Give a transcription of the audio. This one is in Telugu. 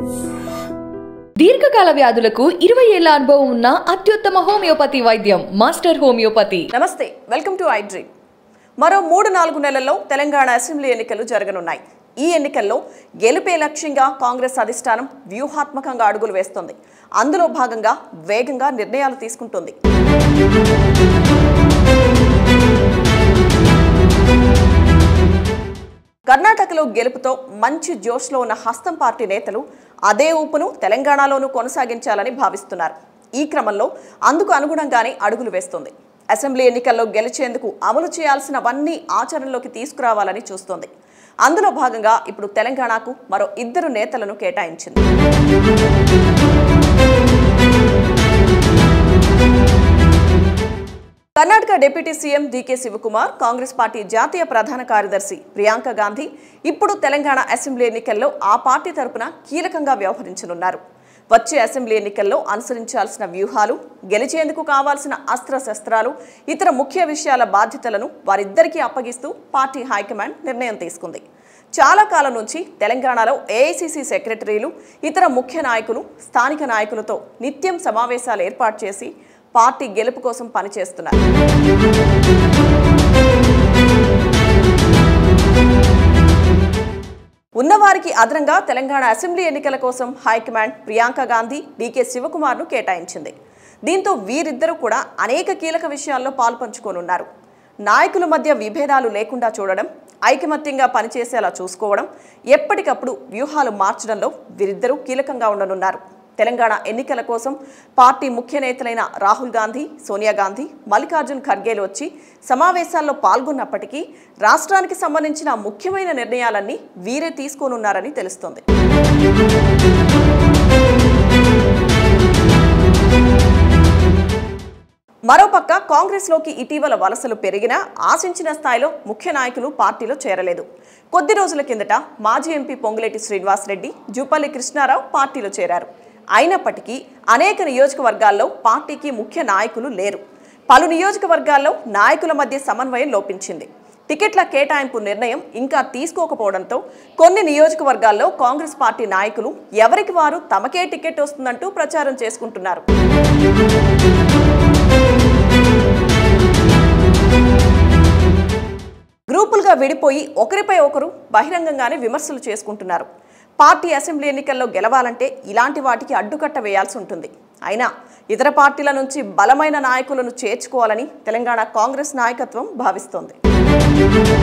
దీర్ఘకాల వ్యాధులకు ఇరవై ఏళ్ల అనుభవం ఉన్న అత్యుత్తమ హోమియోపతి వైద్యం మాస్టర్ హోమియోపతి నమస్తే వెల్కమ్ టు ఐ డ్రీమ్ మరో మూడు నాలుగు నెలల్లో తెలంగాణ అసెంబ్లీ ఎన్నికలు జరగనున్నాయి ఈ ఎన్నికల్లో గెలుపే లక్ష్యంగా కాంగ్రెస్ అధిష్టానం వ్యూహాత్మకంగా అడుగులు వేస్తోంది అందులో భాగంగా వేగంగా నిర్ణయాలు తీసుకుంటుంది కర్ణాటకలో గెలుపుతో మంచి జోష్లో ఉన్న హస్తం పార్టీ నేతలు అదే ఊపును తెలంగాణలోనూ కొనసాగించాలని భావిస్తున్నారు ఈ క్రమంలో అందుకు అనుగుణంగానే అడుగులు వేస్తోంది అసెంబ్లీ ఎన్నికల్లో గెలిచేందుకు అమలు చేయాల్సినవన్నీ ఆచరణలోకి తీసుకురావాలని చూస్తోంది అందులో భాగంగా ఇప్పుడు తెలంగాణకు మరో ఇద్దరు నేతలను కేటాయించింది Karnataka deputy CM DK Shivakumar Congress party జాతీయ ప్రధాన కార్యదర్శి ప్రియాంక గాంధీ ఇప్పుడు తెలంగాణ అసెంబ్లీ ఎన్నికల్లో ఆ పార్టీ తరపున కీలకంగా వ్యవహరించనున్నారు వచ్చే అసెంబ్లీ ఎన్నికల్లో అనుసరించాల్సిన వ్యూహాలు గెలిచేందుకు కావాల్సిన అస్త్రశస్త్రాలు ఇతర ముఖ్య విషయాల బాధ్యతలను వారిద్దరికీ అప్పగిస్తూ పార్టీ హైకమాండ్ నిర్ణయం తీసుకుంది చాలా కాలం నుంచి తెలంగాణలో ఏఐసిసి సెక్రటరీలు ఇతర ముఖ్య నాయకులు స్థానిక నాయకులతో నిత్యం సమావేశాలు ఏర్పాటు చేసి పార్టీ గెలుపు కోసం పనిచేస్తున్నారు ఉన్నవారికి అదనంగా తెలంగాణ అసెంబ్లీ ఎన్నికల కోసం హైకమాండ్ ప్రియాంక గాంధీ డీకే శివకుమార్ను కేటాయించింది దీంతో వీరిద్దరూ కూడా అనేక కీలక విషయాల్లో పాల్పంచుకోనున్నారు నాయకుల మధ్య విభేదాలు లేకుండా చూడడం ఐకమత్యంగా పనిచేసేలా చూసుకోవడం ఎప్పటికప్పుడు వ్యూహాలు మార్చడంలో వీరిద్దరూ కీలకంగా ఉండనున్నారు తెలంగాణ ఎన్నికల కోసం పార్టీ ముఖ్య నేతలైన రాహుల్ గాంధీ సోనియా గాంధీ మల్లికార్జున్ ఖర్గేలు వచ్చి సమావేశాల్లో పాల్గొన్నప్పటికీ రాష్ట్రానికి సంబంధించిన ముఖ్యమైన నిర్ణయాలన్నీ వీరే తీసుకోనున్నారని తెలుస్తోంది మరోపక్క కాంగ్రెస్లోకి ఇటీవల వలసలు పెరిగినా ఆశించిన స్థాయిలో ముఖ్య నాయకులు పార్టీలో చేరలేదు కొద్ది రోజుల కిందట మాజీ ఎంపీ పొంగులేటి శ్రీనివాసరెడ్డి జూపల్లి కృష్ణారావు పార్టీలో చేరారు అయినప్పటికీ అనేక నియోజకవర్గాల్లో పార్టీకి ముఖ్య నాయకులు లేరు పలు నియోజకవర్గాల్లో నాయకుల మధ్య సమన్వయం లోపించింది టికెట్ల కేటాయింపు నిర్ణయం ఇంకా తీసుకోకపోవడంతో కొన్ని నియోజకవర్గాల్లో కాంగ్రెస్ పార్టీ నాయకులు ఎవరికి వారు తమకే టికెట్ వస్తుందంటూ ప్రచారం చేసుకుంటున్నారు గ్రూపులుగా విడిపోయి ఒకరిపై ఒకరు బహిరంగంగానే విమర్శలు చేసుకుంటున్నారు పార్టీ అసెంబ్లీ ఎన్నికల్లో గెలవాలంటే ఇలాంటి వాటికి అడ్డుకట్ట వేయాల్సి ఉంటుంది అయినా ఇతర పార్టీల నుంచి బలమైన నాయకులను చేర్చుకోవాలని తెలంగాణ కాంగ్రెస్ నాయకత్వం భావిస్తోంది